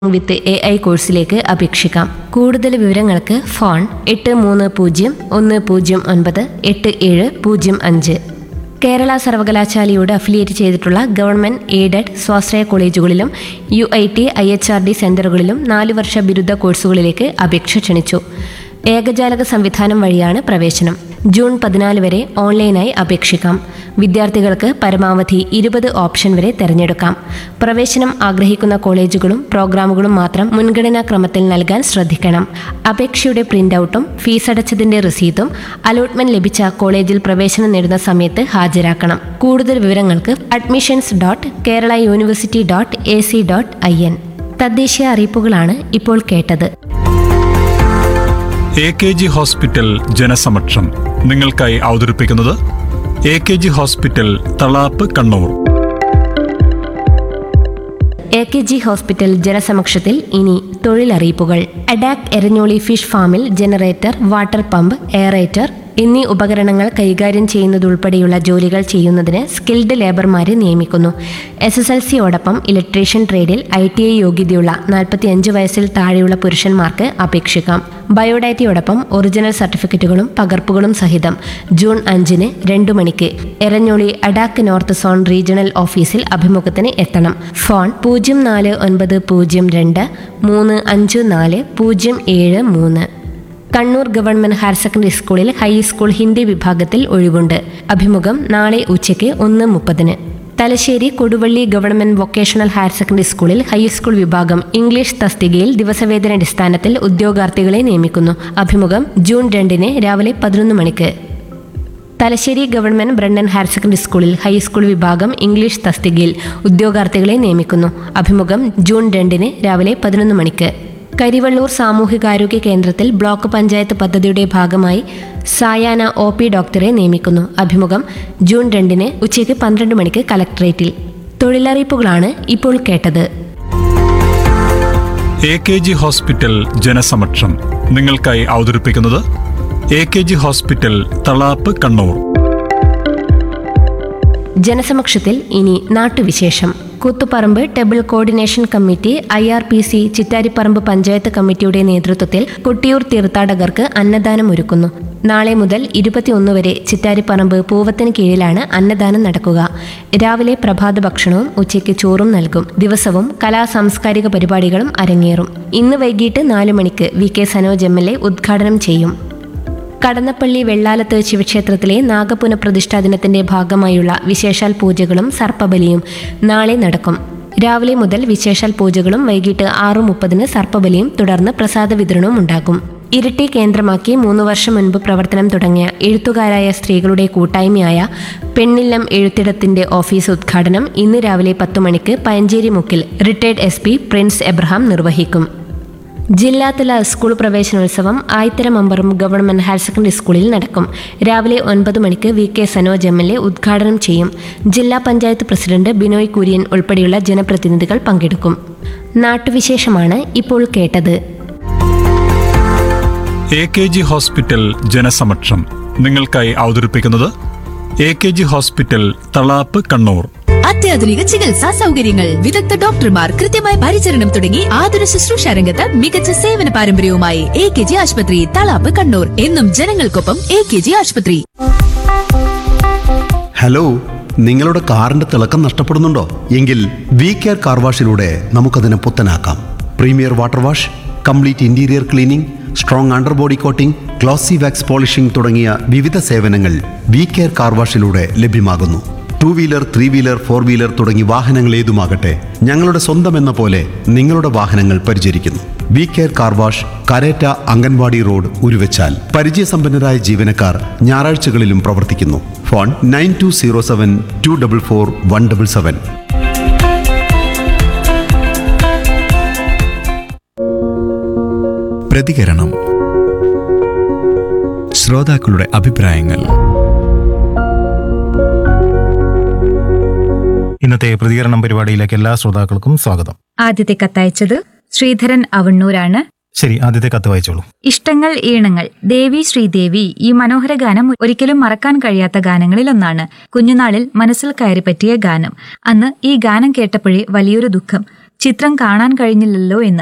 with a I കോഴ്സിലേക്ക് അപേക്ഷിക്കാം കൂടുതൽ വിവരങ്ങൾക്ക് ഫോൺ എട്ട് മൂന്ന് പൂജ്യം ഒന്ന് പൂജ്യം ഒൻപത് എട്ട് ഏഴ് പൂജ്യം അഞ്ച് കേരള സർവകലാശാലയോട് അഫിലിയേറ്റ് ചെയ്തിട്ടുള്ള ഗവൺമെന്റ് എയ്ഡഡ് സ്വാശ്രയ കോളേജുകളിലും U I T I H R D സെന്ററുകളിലും നാല് വർഷ ബിരുദ കോഴ്സുകളിലേക്ക് അപേക്ഷ ക്ഷണിച്ചു ഏകജാലക സംവിധാനം വഴിയാണ് പ്രവേശനം ജൂൺ പതിനാല് വരെ ഓൺലൈനായി അപേക്ഷിക്കാം വിദ്യാർത്ഥികൾക്ക് പരമാവധി ഇരുപത് ഓപ്ഷൻ വരെ തിരഞ്ഞെടുക്കാം പ്രവേശനം ആഗ്രഹിക്കുന്ന കോളേജുകളും പ്രോഗ്രാമുകളും മാത്രം മുൻഗണനാ ക്രമത്തിൽ നൽകാൻ ശ്രദ്ധിക്കണം അപേക്ഷയുടെ പ്രിന്റ് ഔട്ടും ഫീസ് അടച്ചതിന്റെ രസീതും അലോട്ട്മെന്റ് ലഭിച്ച കോളേജിൽ പ്രവേശനം നേടുന്ന സമയത്ത് ഹാജരാക്കണം കൂടുതൽ വിവരങ്ങൾക്ക് admissions dot Kerala university dot A C dot I N തദ്ദേശീയ അറിയിപ്പുകളാണ് ഇപ്പോൾ കേട്ടത് എ കെ ജി ഹോസ്പിറ്റൽ ജനസമക്ഷം നിങ്ങൾക്കായി അവതരിപ്പിക്കുന്നത് A K G hospital Thalap Kannur A K G hospital ജനസമക്ഷത്തിൽ ഇനി തൊഴിലറിയിപ്പുകൾ അഡാക് എരഞ്ഞോളി ഫിഷ് ഫാമിൽ ജനറേറ്റർ വാട്ടർ പമ്പ് എയറേറ്റർ എന്നീ ഉപകരണങ്ങൾ കൈകാര്യം ചെയ്യുന്നതുൾപ്പെടെയുള്ള ജോലികൾ ചെയ്യുന്നതിന് സ്കിൽഡ് ലേബർമാരെ നിയമിക്കുന്നു എസ് എസ് എൽ സിയോടൊപ്പം ഇലക്ട്രീഷ്യൻ ട്രേഡിൽ ഐ ടി ഐ യോഗ്യതയുള്ള നാൽപ്പത്തി അഞ്ച് വയസ്സിൽ താഴെയുള്ള പുരുഷന്മാർക്ക് അപേക്ഷിക്കാം ബയോഡാറ്റയോടൊപ്പം ഒറിജിനൽ സർട്ടിഫിക്കറ്റുകളും പകർപ്പുകളും സഹിതം ജൂൺ അഞ്ചിന് രണ്ടു മണിക്ക് Eranholi ADAK north zone regional ഓഫീസിൽ അഭിമുഖത്തിന് എത്തണം ഫോൺ പൂജ്യം നാല് ഒൻപത് പൂജ്യം രണ്ട് മൂന്ന് അഞ്ച് നാല് പൂജ്യം ഏഴ് മൂന്ന് കണ്ണൂർ ഗവൺമെന്റ് ഹയർ സെക്കൻഡറി സ്കൂളിൽ ഹൈസ്കൂൾ ഹിന്ദി വിഭാഗത്തിൽ ഒഴിവുണ്ട് അഭിമുഖം നാളെ ഉച്ചയ്ക്ക് ഒന്ന് മുപ്പതിന് Thalassery Koduvally government vocational higher secondary സ്കൂളിൽ ഹൈസ്കൂൾ വിഭാഗം ഇംഗ്ലീഷ് തസ്തികയിൽ ദിവസവേതനടിസ്ഥാനത്തിൽ ഉദ്യോഗാർത്ഥികളെ നിയമിക്കുന്നു അഭിമുഖം ജൂൺ രണ്ടിന് രാവിലെ പതിനൊന്ന് മണിക്ക് Thalassery government Brennen higher secondary സ്കൂളിൽ ഹൈസ്കൂൾ വിഭാഗം ഇംഗ്ലീഷ് തസ്തികയിൽ ഉദ്യോഗാർത്ഥികളെ നിയമിക്കുന്നു അഭിമുഖം ജൂൺ രണ്ടിന് രാവിലെ പതിനൊന്ന് മണിക്ക് കരിവള്ളൂർ സാമൂഹികാരോഗ്യ കേന്ദ്രത്തിൽ ബ്ലോക്ക് പഞ്ചായത്ത് പദ്ധതിയുടെ ഭാഗമായി സായാഹ്ന ഒ പി ഡോക്ടറെ നിയമിക്കുന്നു അഭിമുഖം ജൂൺ രണ്ടിന് ഉച്ചയ്ക്ക് പന്ത്രണ്ട് മണിക്ക് കലക്ട്രേറ്റിൽ തൊഴിലറിയിപ്പുകളാണ് ഇപ്പോൾ കേട്ടത് എ കെ ജി ഹോസ്പിറ്റൽ ജനസമക്ഷം നിങ്ങൾക്കായി അവതരിപ്പിക്കുന്നത് A K G hospital Thalap Kannur ജനസമക്ഷത്തിൽ ഇനി നാട്ടുവിശേഷം Koothuparamba table coordination committee I R P C Chittariparamba panchayat കമ്മിറ്റിയുടെ നേതൃത്വത്തിൽ കൊട്ടിയൂർ തീർത്ഥാടകർക്ക് അന്നദാനം ഒരുക്കുന്നു നാളെ മുതൽ ഇരുപത്തിയൊന്ന് വരെ ചിറ്റാരിപ്പറമ്പ് പൂവത്തിന് കീഴിലാണ് അന്നദാനം നടക്കുക രാവിലെ പ്രഭാത ഭക്ഷണവും ഉച്ചയ്ക്ക് ചോറും നൽകും ദിവസവും കലാ സാംസ്കാരിക പരിപാടികളും അരങ്ങേറും ഇന്ന് വൈകിട്ട് നാലു മണിക്ക് V K Sanoj M L A ഉദ്ഘാടനം ചെയ്യും കടന്നപ്പള്ളി വെള്ളാലത്ത് ശിവക്ഷേത്രത്തിലെ നാഗപുനഃപ്രതിഷ്ഠാ ദിനത്തിന്റെ ഭാഗമായുള്ള വിശേഷാൽ പൂജകളും സർപ്പബലിയും നാളെ നടക്കും രാവിലെ മുതൽ വിശേഷാൽ പൂജകളും വൈകിട്ട് ആറ് മുപ്പതിന് സർപ്പബലിയും തുടർന്ന് പ്രസാദ വിതരണവും ഉണ്ടാകും ഇരിട്ടി കേന്ദ്രമാക്കി മൂന്ന് വർഷം മുൻപ് പ്രവർത്തനം തുടങ്ങിയ എഴുത്തുകാരായ സ്ത്രീകളുടെ കൂട്ടായ്മയായ പെണ്ണില്ലം എഴുത്തിടത്തിന്റെ ഓഫീസ് ഉദ്ഘാടനം ഇന്ന് രാവിലെ പത്തു മണിക്ക് പയഞ്ചേരി മുക്കിൽ retired S P Prince Abraham നിർവഹിക്കും ജില്ലാതല സ്കൂൾ പ്രവേശനോത്സവം ആയിത്തര മമ്പറും ഗവൺമെന്റ് ഹയർ സെക്കൻഡറി സ്കൂളിൽ നടക്കും രാവിലെ ഒൻപത് മണിക്ക് V K Sanoj M L A ഉദ്ഘാടനം ചെയ്യും ജില്ലാ പഞ്ചായത്ത് പ്രസിഡന്റ് ബിനോയ് കുര്യൻ ഉൾപ്പെടെയുള്ള ജനപ്രതിനിധികൾ പങ്കെടുക്കും നാട്ടുവിശേഷമാണ് ഇപ്പോൾ കേട്ടത് എ കെ ജി ഹോസ്പിറ്റൽ ജനസമക്ഷം നിങ്ങൾക്കായി അവതരിപ്പിക്കുന്നത് A K G hospital Thalap Kannur അത്യാധുനിക ചികിത്സാ സൗകര്യങ്ങൾ വിദഗ്ധ ഡോക്ടർമാർ കൃത്യമായ പരിചരണം തുടങ്ങി ആതുര ശുശ്രൂഷ രംഗത്ത് മികച്ച സേവന പാരമ്പര്യവുമായി എ കെ ജി ആശുപത്രി തളാപ്പ് കണ്ണൂർ എന്നും ജനങ്ങൾക്കൊപ്പം എ കെ ജി ആശുപത്രി ഹലോ നിങ്ങളുടെ കാറിന്റെ തിളക്കം നഷ്ടപ്പെടുന്നുണ്ടോ എങ്കിൽ വി കെയർ കാർ വാഷിലൂടെ നമുക്കതിനെ പുത്തനാക്കാം premier water wash complete interior cleaning strong under body coating glossy wax polishing തുടങ്ങിയ വിവിധ സേവനങ്ങൾ വി കെയർ കാർ വാഷിലൂടെ ലഭ്യമാകുന്നു two wheeler three wheeler four wheeler തുടങ്ങി വാഹനങ്ങൾ ഏതുമാകട്ടെ ഞങ്ങളുടെ സ്വന്തം എന്ന പോലെ നിങ്ങളുടെ വാഹനങ്ങൾ പരിചരിക്കുന്നു V care car wash Karetta anganwadi road Uruvachal പരിചയസമ്പന്നരായ ജീവനക്കാർ ഞായറാഴ്ചകളിലും പ്രവർത്തിക്കുന്നു phone nine two zero seven two double four one double seven പ്രതികരണം ശ്രോതാക്കളുടെ അഭിപ്രായങ്ങൾ ഇന്നത്തെ പ്രതികരണം പരിപാടിയിലേക്ക് എല്ലാ ശ്രോതാക്കൾക്കും സ്വാഗതം ആദ്യത്തെ കത്തയച്ചത് ശ്രീധരൻ അവണ്ണൂരാണ് ശരി ആദ്യത്തെ കത്ത് വായിച്ചോളൂ ഇഷ്ടങ്ങൾ ഈണങ്ങൾ ദേവി ശ്രീദേവി ഈ മനോഹര ഗാനം ഒരിക്കലും മറക്കാൻ കഴിയാത്ത ഗാനങ്ങളിൽ ഒന്നാണ് കുഞ്ഞുനാളിൽ മനസ്സിൽ കയറി പറ്റിയ ഗാനം അന്ന് ഈ ഗാനം കേട്ടപ്പോഴേ വലിയൊരു ദുഃഖം ചിത്രം കാണാൻ കഴിഞ്ഞില്ലല്ലോ എന്ന്